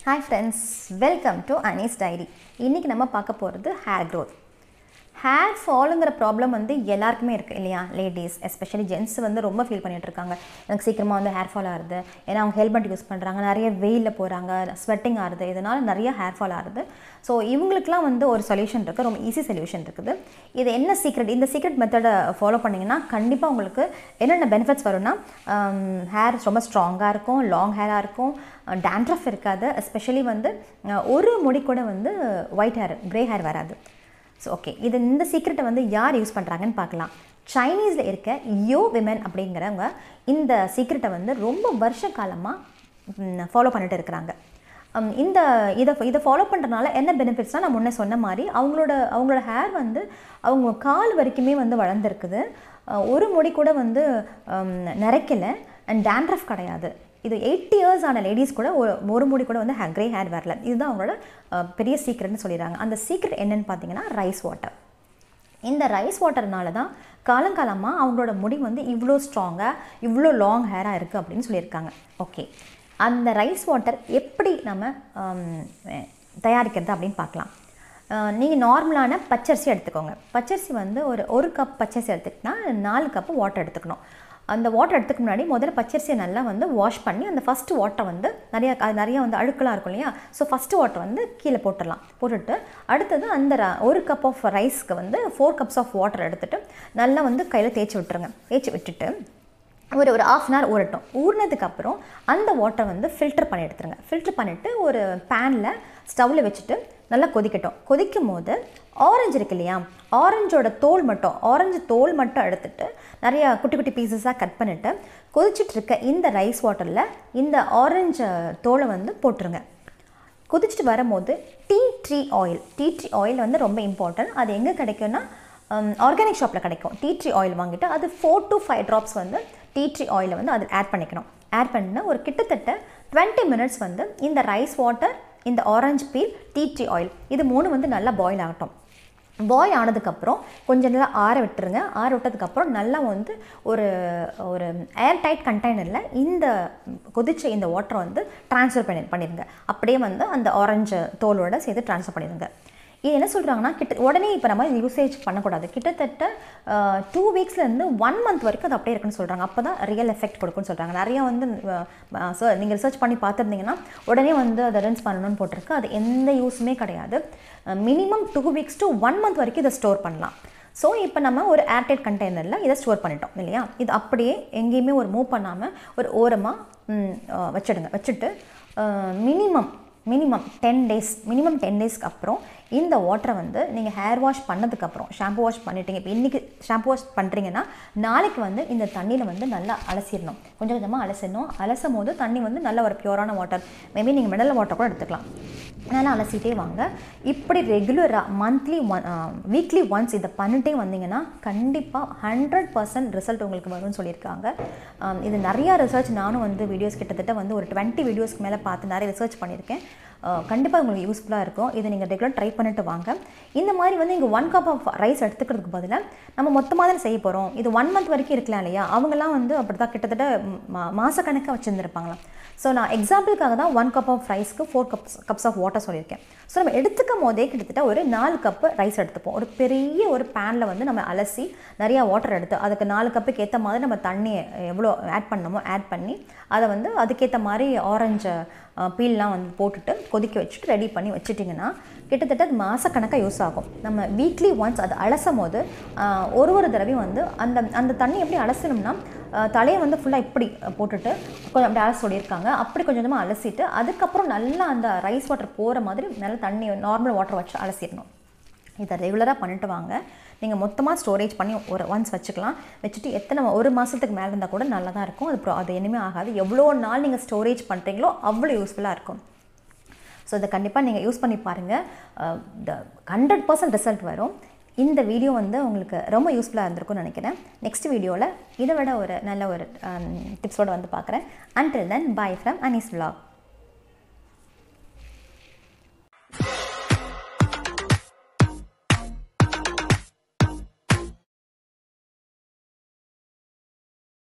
hi friends welcome to Anees diary இன்றைக்கி நம்ம பார்க்க போகிறது ஹேர் க்ரோத் ஹேர் ஃபாலுங்கிற ப்ராப்ளம் வந்து எல்லாருக்குமே இருக்குது இல்லையா லேடிஸ் எஸ்பெஷலி ஜென்ஸ் வந்து ரொம்ப ஃபீல் பண்ணிட்டு இருக்காங்க எனக்கு சீக்கிரமாக வந்து ஹேர் ஃபால் ஆகுது ஏன்னா அவங்க ஹெல்மெட் யூஸ் பண்ணுறாங்க நிறைய வெயிலில் போகிறாங்க ஸ்வெட்டிங் ஆகுது இதனால் நிறைய ஹேர் ஃபால் ஆகுது ஸோ இவங்களுக்குலாம் வந்து ஒரு சொல்யூஷன் இருக்குது ரொம்ப ஈஸி சொல்யூஷன் இருக்குது இது என்ன சீக்ரெட் இந்த சீக்ரெட் மெத்தடை ஃபாலோ பண்ணிங்கன்னா கண்டிப்பாக உங்களுக்கு என்னென்ன பெனிஃபிட்ஸ் வரும்னா ஹேர் ரொம்ப ஸ்ட்ராங்காக இருக்கும் லாங் ஹேராக இருக்கும் டேண்ட்ரஃப் இருக்காது எஸ்பெஷலி வந்து அஹ், ஒரு முடி கூட வந்து ஒயிட் ஹேர் க்ரே ஹேர் வராது ஸோ ஓகே இது இந்த சீக்ரெட்டை வந்து யார் யூஸ் பண்ணுறாங்கன்னு பார்க்கலாம் சைனீஸில் இருக்க யோ விமன் அப்படிங்கிறவங்க இந்த சீக்ரெட்டை வந்து ரொம்ப வருஷ காலமாக ஃபாலோ பண்ணிட்டு இருக்கிறாங்க உம், இந்த இதை இதை ஃபாலோ பண்ணுறதுனால என்ன பெனிஃபிட்ஸ்னால் நான் முன்னே சொன்ன மாதிரி அவங்களோட அவங்களோட ஹேர் வந்து அவங்க கால் வரைக்குமே வந்து வளர்ந்துருக்குது அஹ், ஒரு முடி கூட வந்து நிறைக்கலை அண்ட் டேண்ட்ரஃப் கிடையாது இது எயிட் இயர்ஸ் ஆன லேடிஸ் கூட ஒரு ஒரு முடி கூட வந்து க்ரே ஹேர் வரல இதுதான் அவங்களோட அஹ், பெரிய சீக்ரெட்னு சொல்லிடுறாங்க அந்த சீக்ரெட் என்னன்னு பார்த்தீங்கன்னா ரைஸ் வாட்டர் இந்த ரைஸ் வாட்டர்னால தான் காலங்காலமாக அவங்களோட முடி வந்து இவ்வளோ ஸ்ட்ராங்காக இவ்வளோ லாங் ஹேராக இருக்குது அப்படின்னு சொல்லியிருக்காங்க ஓகே அந்த ரைஸ் வாட்டர் எப்படி நம்ம ஆம், தயாரிக்கிறது அப்படின்னு பார்க்கலாம் நீங்கள் நார்மலான பச்சரிசி எடுத்துக்கோங்க பச்சரிசி வந்து ஒரு ஒரு கப் பச்சரிசி எடுத்துக்கிட்டா நாலு கப்பு வாட்டர் எடுத்துக்கணும் அந்த வாட்டர் எடுத்துக்க முன்னாடி முதல்ல பச்சரிசியை நல்லா வந்து வாஷ் பண்ணி அந்த ஃபஸ்ட்டு வாட்டர் வந்து நிறைய அது நிறைய வந்து அழுக்கெல்லாம் இருக்கும் இல்லையா ஸோ ஃபஸ்ட்டு வாட்டர் வந்து கீழே போட்டுடலாம் போட்டுட்டு அடுத்தது அந்த ர- ஒரு கப் ஆஃப் ரைஸ்க்கு வந்து ஃபோர் கப்ஸ் ஆஃப் வாட்டர் எடுத்துட்டு நல்லா வந்து கையில் தேய்ச்சி விட்டுருங்க தேய்ச்சி விட்டுட்டு ஒரு ஒரு ஆஃப் அன் ஹவர் ஊறட்டும் ஊறினதுக்கப்புறம் அந்த வாட்டரை வந்து ஃபில்டர் பண்ணி எடுத்துருங்க ஃபில்டர் பண்ணிவிட்டு ஒரு பேனில் ஸ்டவ்வில் வச்சுட்டு நல்லா கொதிக்கட்டும் கொதிக்கும் போது ஆரஞ்சு இருக்கு இல்லையா ஆரஞ்சோட தோல் மட்டும் ஆரஞ்சு தோல் மட்டும் எடுத்துட்டு நிறைய குட்டி குட்டி பீசஸாக கட் பண்ணிவிட்டு கொதிச்சிட்டு இருக்க இந்த ரைஸ் வாட்டரில் இந்த ஆரஞ்சு தோலை வந்து போட்டுருங்க கொதிச்சுட்டு வரும்போது tea tree oil tea tree oil வந்து ரொம்ப இம்பார்ட்டன்ட் அது எங்கே கிடைக்கும்னா ஆர்கானிக் ஷாப்பில் கிடைக்கும் டீ ட்ரீ ஆயில் வாங்கிட்டு அது ஃபோர் டு ஃபைவ் ட்ராப்ஸ் வந்து டீ ட்ரீ ஆயிலை வந்து அது ஆட் பண்ணிக்கணும் ஆட் பண்ணினா ஒரு கிட்டத்தட்ட டுவெண்ட்டி மினிட்ஸ் வந்து இந்த ரைஸ் வாட்டர் இந்த orange peel tea tree oil இது மூணு வந்து நல்லா பாயில் ஆகட்டும் பாயில் ஆனதுக்கப்புறம் கொஞ்சம் நல்லா ஆற விட்டுருங்க ஆற விட்டதுக்கப்புறம் நல்லா வந்து ஒரு ஒரு ஏர் டைட் கண்டெய்னரில் இந்த கொதிச்ச இந்த வாட்டரை வந்து ட்ரான்ஸ்ஃபர் பண்ணி பண்ணிடுங்க அப்படியே வந்து அந்த ஆரஞ்சு தோலோட சேர்த்து ட்ரான்ஸ்ஃபர் பண்ணிடுங்க இது என்ன சொல்கிறாங்கன்னா கிட்ட உடனே இப்போ நம்ம யூசேஜ் பண்ணக்கூடாது கிட்டத்தட்ட டூ வீக்ஸ்லேருந்து ஒன் மந்த் வரைக்கும் அது அப்படியே இருக்குன்னு சொல்கிறாங்க அப்போ தான் ரியல் எஃபெக்ட் கொடுக்குன்னு சொல்கிறாங்க நிறையா வந்து நீங்கள் ரிசர்ச் பண்ணி பார்த்துருந்தீங்கன்னா உடனே வந்து அதை ரின்ஸ் பண்ணணும்னு போட்டிருக்கு அது எந்த யூஸுமே கிடையாது minimum two weeks to one month வரைக்கும் இதை ஸ்டோர் பண்ணலாம் ஸோ இப்போ நம்ம ஒரு ஏர்டைட் கண்டெய்னரில் இதை ஸ்டோர் பண்ணிட்டோம் இல்லையா இது அப்படியே எங்கேயுமே ஒரு மூவ் பண்ணாமல் ஒரு ஓரமாக வச்சிடுங்க வச்சுட்டு minimum minimum ten days minimum ten டேஸ்க்கு அப்புறம் இந்த வாட்டரை வந்து நீங்கள் ஹேர் வாஷ் பண்ணதுக்கப்புறம் ஷாம்பு வாஷ் பண்ணிட்டீங்க இப்போ இன்றைக்கி ஷாம்பு வாஷ் பண்ணுறீங்கன்னா நாளைக்கு வந்து இந்த தண்ணியில் வந்து நல்லா அலசிடணும் கொஞ்சம் கொஞ்சமாக அலசிடணும் அலசும் போது தண்ணி வந்து நல்ல ஒரு பியூரான வாட்டர் மேபி நீங்கள் மினரல் வாட்டர் கூட எடுத்துக்கலாம் நல்லா அலசிட்டே வாங்க இப்படி ரெகுலராக மந்த்லி ஒன் வீக்லி ஒன்ஸ் இதை பண்ணிட்டே வந்தீங்கன்னா கண்டிப்பாக ஹண்ட்ரட் பர்சன்ட் ரிசல்ட் உங்களுக்கு வரும்னு சொல்லியிருக்காங்க ஆம், இது நிறையா ரிசர்ச் நானும் வந்து வீடியோஸ் கிட்டத்தட்ட வந்து ஒரு டுவெண்ட்டி வீடியோஸ்க்கு மேலே பார்த்து நிறைய ரிசர்ச் பண்ணியிருக்கேன் கண்டிப்பாக உங்களுக்கு யூஸ்ஃபுல்லாக இருக்கும் இதை நீங்கள் ரெகுலர் ட்ரை பண்ணிட்டு வாங்க இந்த மாதிரி வந்து இங்கே ஒன் கப் ஆஃப் ரைஸ் எடுத்துக்கிறதுக்கு பதிலாக நம்ம மொத்தமாக தான் செய்ய போகிறோம் இது ஒன் மந்த் வரைக்கும் இருக்கலாம் இல்லையா அவங்கெல்லாம் வந்து அப்படி தான் கிட்டத்தட்ட மா- மாசக்கணக்காக வச்சுருந்துருப்பாங்களாம் ஸோ நான் எக்ஸாம்பிளுக்காக தான் ஒன் கப் ஆஃப் ரைஸ்க்கு four cups cups of water சொல்லியிருக்கேன் ஸோ நம்ம எடுத்துக்கும் போதே கிட்டத்தட்ட ஒரு நாலு கப்பு ரைஸ் எடுத்துப்போம் ஒரு பெரிய ஒரு பேனில் வந்து நம்ம அலசி நிறையா வாட்டர் எடுத்து அதுக்கு நாலு கப்புக்கு ஏற்ற மாதிரி நம்ம தண்ணி எவ்வளோ ஆட் பண்ணணுமோ ஆட் பண்ணி அதை வந்து அதுக்கேற்ற மாதிரி ஆரஞ்சு பீல்லாம் வந்து போட்டுட்டு கொதிக்க வச்சுட்டு ரெடி பண்ணி வச்சுட்டிங்கன்னா கிட்டத்தட்ட அது மாதக்கணக்காக யூஸ் ஆகும் நம்ம வீக்லி ஒன்ஸ் அது அலசும் போது ஆஹ், ஒரு ஒரு தடவையும் வந்து அந்த அந்த தண்ணி எப்படி அலசணும்னா ஆஹ், தலையை வந்து ஃபுல்லாக இப்படி போட்டுட்டு கொஞ்சம் அப்படி அலச சொல்லியிருக்காங்க அப்படி கொஞ்சம் கொஞ்சமாக அலசிட்டு அதுக்கப்புறம் நல்லா அந்த ரைஸ் வாட்டர் போகிற மாதிரி நல்லா தண்ணி நார்மல் வாட்டர் வச்சு அலசிடணும் இதை ரெகுலராக பண்ணிட்டு வாங்க நீங்கள் மொத்தமாக ஸ்டோரேஜ் பண்ணி ஒரு ஒன்ஸ் வச்சுக்கலாம் வச்சுட்டு எத்தனை ஒரு மாதத்துக்கு மேலே இருந்தால் கூட நல்லா தான் இருக்கும் அது pro- அது இனிமே ஆகாது எவ்வளோ நாள் நீங்கள் ஸ்டோரேஜ் பண்ணுறீங்களோ அவ்வளோ யூஸ்ஃபுல்லாக இருக்கும் ஸோ இதை கண்டிப்பாக நீங்கள் யூஸ் பண்ணி பாருங்கள் த ஹண்ட்ரட் பர்சன்ட் ரிசல்ட் வரும் இந்த வீடியோ வந்து உங்களுக்கு ரொம்ப யூஸ்ஃபுல்லாக இருந்திருக்கும்னு நினைக்கிறேன் நெக்ஸ்ட் வீடியோவில் இதை விட ஒரு நல்ல ஒரு டிப்ஸோடு வந்து பார்க்குறேன் until then bye from Anees vlog